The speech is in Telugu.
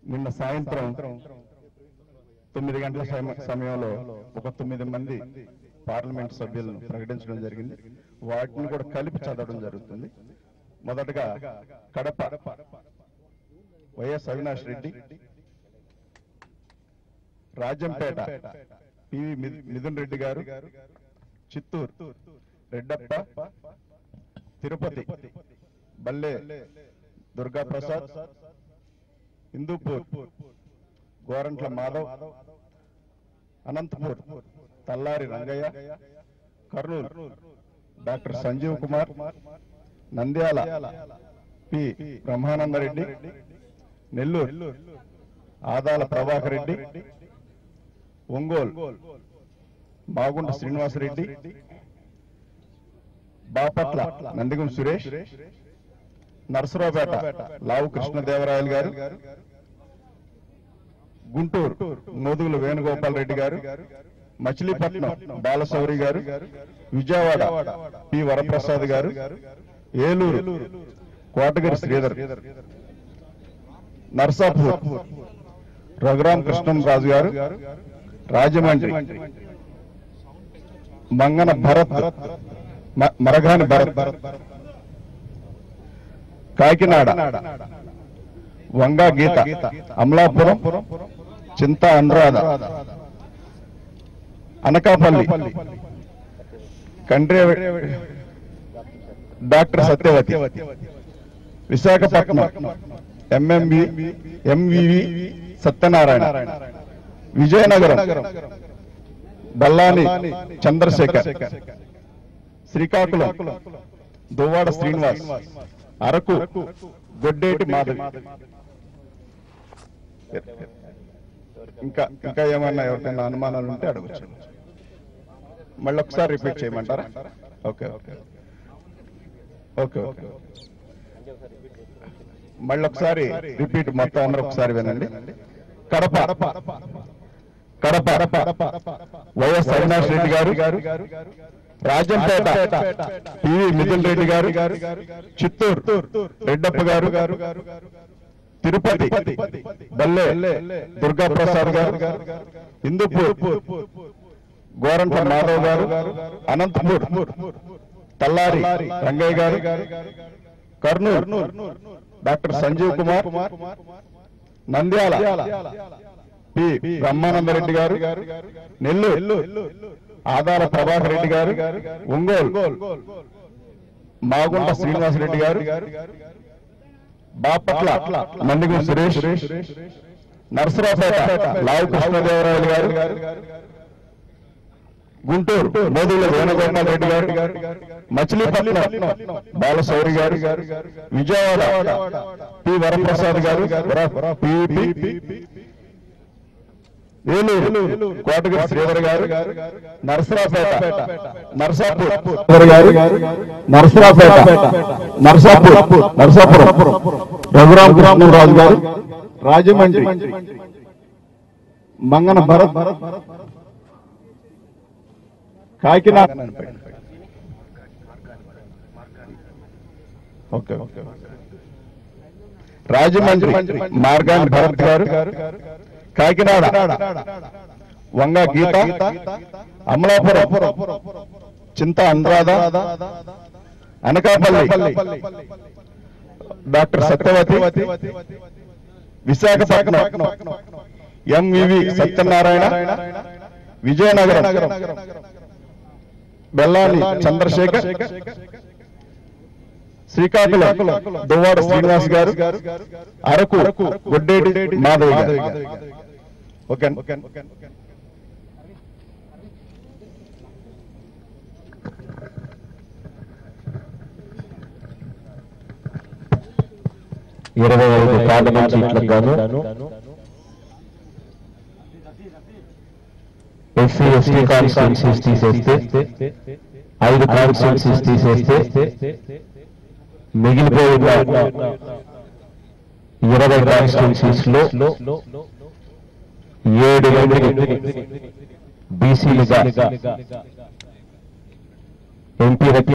నిన్న సాయంత్రం తొమ్మిది గంటల సమ- సమయంలో ఒక తొమ్మిది మంది పార్లమెంట్ సభ్యులను ప్రకటించడం జరిగింది వాటిని కూడా కలిపి చదవడం జరుగుతుంది మొదటగా కడప వైఎస్ అవినాష్ రెడ్డి రాజంపేట పివి మి- మిథున్ రెడ్డి గారు చిత్తూరు రెడ్డప్ప తిరుపతి బల్లే దుర్గా ప్రసాద్ హిందూపూర్ గోరంట్ల మాధవ్ అనంతపూర్ తల్లారి రంగయ్య కర్నూలు డాక్టర్ సంజీవ్ కుమార్ నంద్యాల పి బ్రహ్మానందరెడ్డి నెల్లూరు ఆదాల ప్రభాకర్ రెడ్డి ఒంగోలు మాగుంట శ్రీనివాసరెడ్డి బాపట్ల నందిగం సురేష్ నరసరావుపేట లావు కృష్ణదేవరాయలు గారు గుంటూరు మోదుగుల వేణుగోపాల్ రెడ్డి గారు మచిలీపట్నం బాలశౌరి గారు విజయవాడ పి వరప్రసాద్ గారు ఏలూరు కోటగిరి శ్రీధర్ నర్సాపూర్ రఘురాం కృష్ణంరాజు గారు రాజమండ్రి మంగన భరత్ మ- మరగాని Bharat Kakinada Vanga Geetha Amalapuram Chinta Anuradha Anakapalli Kandre doctor Satyavathi Visakhapatnam M M B M V V Satyanarayana Vizianagaram Ballani Chandrasekhar Srikakulam Duvvada Srinivas Araku Goddeti Madhavi ఇంకా ఇంకా ఏమన్నా ఎవరికైనా అనుమానాలు ఉంటే అడగచ్చు మళ్ళీ ఒకసారి రిపీట్ చేయమంటారా ఓకే ఓకే ఓకే ఓకే మళ్ళీ ఒకసారి రిపీట్ మొత్తం అందరూ ఒకసారి వినండి కడప కడప వైఎస్ అవినాష్ రెడ్డి గారు రాజంపేట పివి మిథున్ రెడ్డి గారు చిత్తూరు రెడ్డప్ప గారు తిరుపతి బల్లె దుర్గా ప్రసాద్ గారు హిందూపూర్ గోరంట మాధవ్ గారు అనంతపూర్ తల్లారి రంగయ్య గారు కర్నూలు డాక్టర్ సంజీవ్ కుమార్ నంద్యాల పి బ్రహ్మానందరెడ్డి గారు నెల్లూరు ఆదాల ప్రభాకర్ రెడ్డి గారు ఒంగోలు మాగుంట శ్రీనివాసరెడ్డి గారు బాపట్ల నందిగం సురేష్ నరసరావుపేట లావు కృష్ణదేవరాయలు గారు గుంటూరు మోదీల వేణుగోపాల్ రెడ్డి గారు మచిలీపట్నం బాలశౌరి గారు విజయవాడ పి వరప్రసాద్ గారు పిపి ఏలూరు కోటగిరి శ్రీధర్ గారు నరసరావుపేట నరసాపూర్ గారు Narasaraopet Narasapur Narasapuram Raghurama Krishnaraju garu Rajahmundry Margani Bharat Kakinada okay okay Rajahmundry Margani Bharat garu Kakinada Vanga Geetha Amalapuram Chinta Anuradha Anakapalli doctor Satyavathi Visakhapatnam M V V Satyanarayana Vizianagaram Bellani Chandrasekhar Srikakulam Duvvada Srinivas garu Araku Goddeti Madhav గారు ఓకే ఇరవై ఐదు పార్లమెంట్ సీట్లకు గాను ఎస్సీ ఎస్టీ కాన్స్టిట్యూన్సీస్ తీసేస్తే ఐదు కాన్స్టిట్యూన్సీస్ తీసేస్తే మిగిలిపోయిన ఇరవై కాన్స్టిట్యూన్సీస్ లో ఏడు మందికి బీసీలుగా ఎంపీ